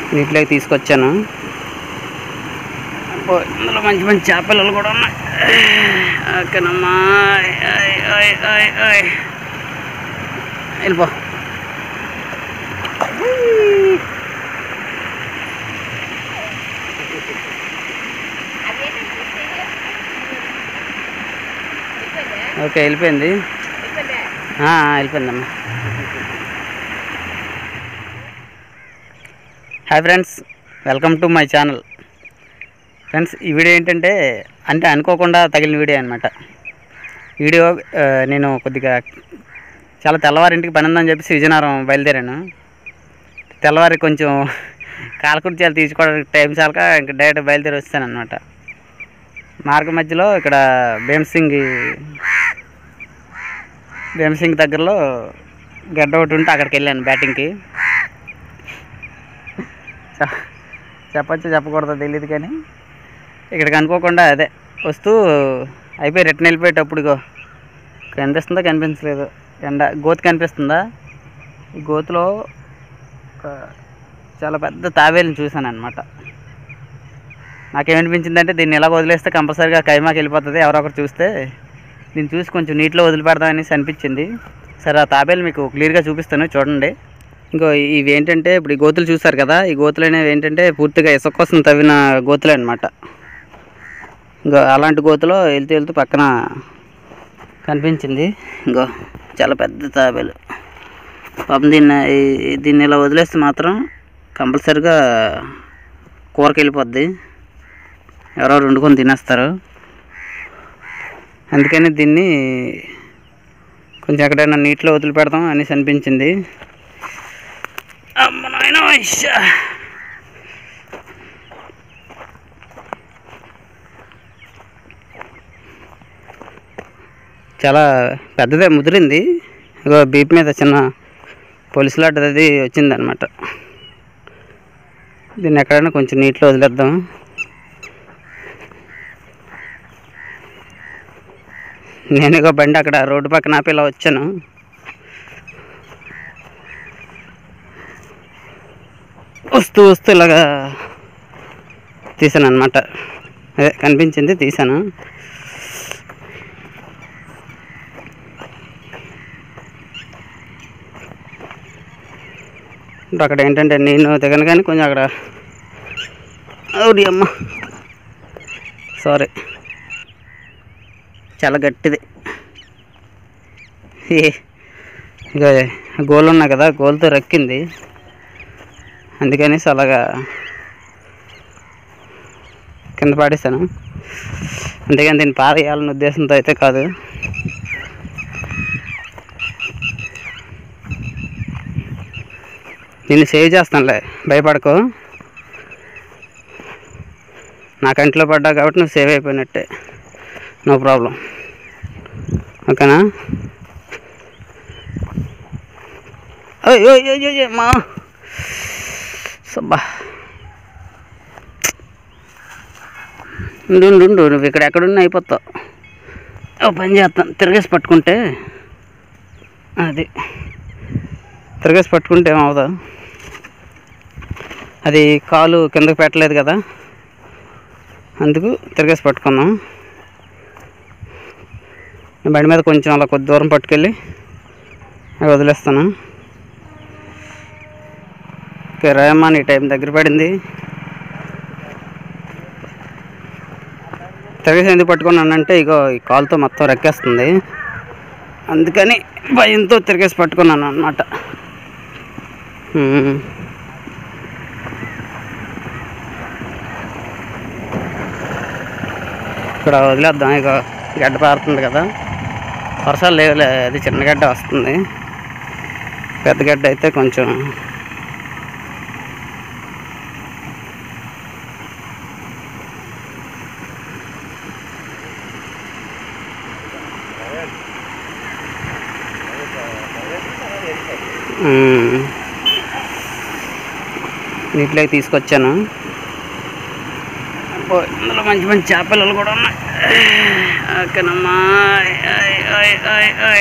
నీటిలోకి తీసుకొచ్చాను అబ్బో, ఇందులో మంచి మంచి చేపలు కూడా ఉన్నాయి ఓకేనమ్మా ఆయ్, ఆయ్, ఆయ్, ఆయ్. వెళ్ళిపో ఓకే వెళ్ళిపోయింది ఆ, వెళ్ళిపోయిందమ్మా hi friends welcome to my channel friends ఈ వీడియో ఏంటంటే అంటే అనుకోకుండా తగిలిన వీడియో అనమాట వీడియో ఆ, నేను కొద్దిగా చాలా తెల్లవారింటికి పని ఉందని చెప్పేసి విజయనగరం బయలుదేరాను తెల్లవారి కొంచెం కాలకుర్చాలు తీసుకోవడానికి టైం చాలక ఇంకా డైరెక్ట్ బయలుదేరి వస్తాను అనమాట మార్గ మధ్యలో ఇక్కడ భీమసింగ్ భీమసింగ్ దగ్గరలో గడ్డ ఒకటి ఉంటే అక్కడికి వెళ్ళాను బ్యాటింగ్కి చె- చెప్పచ్చో చెప్పకూడదో తెలియదు కానీ ఇక్కడికి అనుకోకుండా అదే వస్తూ అయిపోయి రిటర్న్ వెళ్ళిపోయేటప్పుడు ఇగో కనిపిస్తుందా కనిపించలేదు ఎండ గోతి కనిపిస్తుందా ఈ గోతిలో ఒక చాలా పెద్ద తాబేలుని చూశాను అనమాట నాకేమనిపించిందంటే దీన్ని ఎలా వదిలేస్తే కంపల్సరీగా కైమాకి వెళ్ళిపోతుంది ఎవరో ఒకరు చూస్తే దీన్ని చూసి కొంచెం నీటిలో వదిలిపెడదాం అనేసి అనిపించింది సరే ఆ తాబేలు మీకు క్లియర్గా చూపిస్తాను చూడండి ఇంకో ఇవి ఏంటంటే ఇప్పుడు ఈ గోతులు చూసారు కదా ఈ గోతులు అనేవి ఏంటంటే పూర్తిగా ఇసుక కోసం తవ్విన గోతులే అనమాట ఇంకో అలాంటి గోతులో వెళ్తూ వెళ్తూ పక్కన కనిపించింది ఇంకో చాలా పెద్ద తాబేలు పాపం దీన్ని ఈ- దీన్ని ఇలా వదిలేస్తే మాత్రం కంపల్సరిగా కూరకి వెళ్ళిపోద్ది ఎవరో వండుకొని తినేస్తారు అందుకని దీన్ని కొంచెం ఎక్కడైనా నీటిలో వదిలిపెడదాం అనేసి అనిపించింది అమ్మ నాయన చాలా పెద్దదే ముదిరింది ఇగో బీప్ మీద చిన్న పోలీసు లాంటిది వచ్చిందనమాట దీన్ని ఎక్కడైనా కొంచెం నీటిలో వదిలేద్దాం నేను ఇక బండి అక్కడ రోడ్డు పక్కన ఆపి ఇలా వచ్చాను వస్తూ వస్తూ ఇలాగా తీసాను అనమాట అదే కనిపించింది తీసాను ఇప్పుడు అక్కడ ఏంటంటే నేను దిగను కానీ కొంచెం అక్కడ అవుడి అమ్మ సారీ చాలా గట్టిది ఏ, ఇక గోలు ఉన్నాయి కదా గోల్తో రక్కింది అందుకనేసి అలాగా కింద పాడేశాను అంతేగాని దీన్ని పారేయాలన్న ఉద్దేశంతో అయితే కాదు నిన్ను సేవ్ చేస్తానులే భయపడకు నా కంట్లో పడ్డా కాబట్టి నువ్వు సేవ్ అయిపోయినట్టే నో ప్రాబ్లం ఓకేనా ఓయ్ ఓయ్ ఓయ్ ఓయ్ ఓయ్, మా సబ్బా ఉండు ఉండు ఉండు నువ్వు ఇక్కడ ఎక్కడున్నా అయిపోతావు ఓ పని చేస్తాను తిరగేసి పట్టుకుంటే అది తిరగేసి పట్టుకుంటే ఏమవుదా అది కాలు కిందకి పెట్టలేదు కదా అందుకు తిరగేసి పట్టుకుందాం నేను బండి మీద కొంచెం అలా కొద్ది దూరం పట్టుకెళ్ళి అవి వదిలేస్తాను ఓకే రాయమ్మా నీ టైం దగ్గర పడింది తిరగేసి ఎందుకు పట్టుకున్నానంటే ఇగో ఈ కాలుతో మొత్తం రెక్కేస్తుంది అందుకని భయంతో తిరిగేసి పట్టుకున్నాను అనమాట ఇక్కడ వదిలేద్దాం ఇక గడ్డ పారుతుంది కదా వర్షాలు లేవులే అది చిన్న గడ్డ వస్తుంది పెద్ద గడ్డ అయితే కొంచెం మ్మ్. నీటిలోకి తీసుకొచ్చాను అబ్బో, ఇందులో మంచి మంచి చేపలు కూడా ఉన్నాయి ఓకేనమ్మా ఆయ్, ఆయ్, ఆయ్, ఆయ్.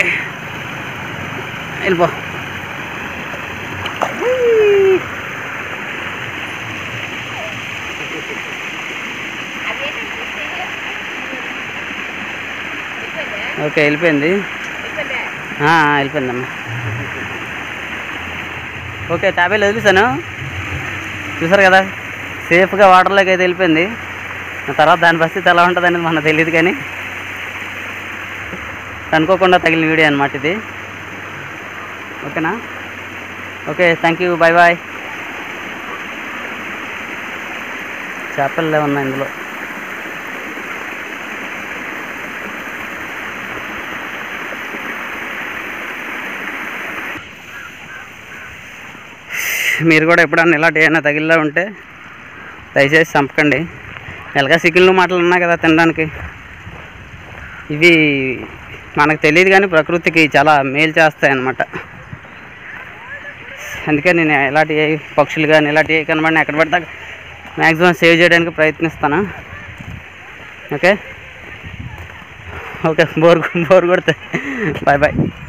వెళ్ళిపో ఓకే వెళ్ళిపోయింది ఆ, వెళ్ళిపోయిందమ్మా ఓకే తాబేలు వదిలేసాను చూసారు కదా సేఫ్గా వాటర్లోకి అయితే వెళ్ళిపోయింది ఆ తర్వాత దాని పరిస్థితి ఎలా ఉంటుంది అనేది మనకు తెలియదు కానీ అనుకోకుండా తగిలిన వీడియో అనమాట ఇది ఓకేనా okay thank you bye bye చేపలు ఉన్నాయి ఇందులో మీరు కూడా ఎప్పుడన్నా ఇలాంటి ఏమైనా తగిలిలా ఉంటే దయచేసి చంపకండి ఎలాగా సిక్కులు మాటలు ఉన్నాయి కదా తినడానికి ఇవి మనకు తెలియదు కానీ ప్రకృతికి చాలా మేలు చేస్తాయి అన్నమాట అందుకే నేను ఇలాంటి ఏ పక్షులు కానీ ఇలాంటి ఏ కనబడినా ఎక్కడ పడితే మ్యాక్సిమం సేవ్ చేయడానికి ప్రయత్నిస్తాను ఓకే ఓకే బోర్ బోర్ కొడితే బాయ్ బాయ్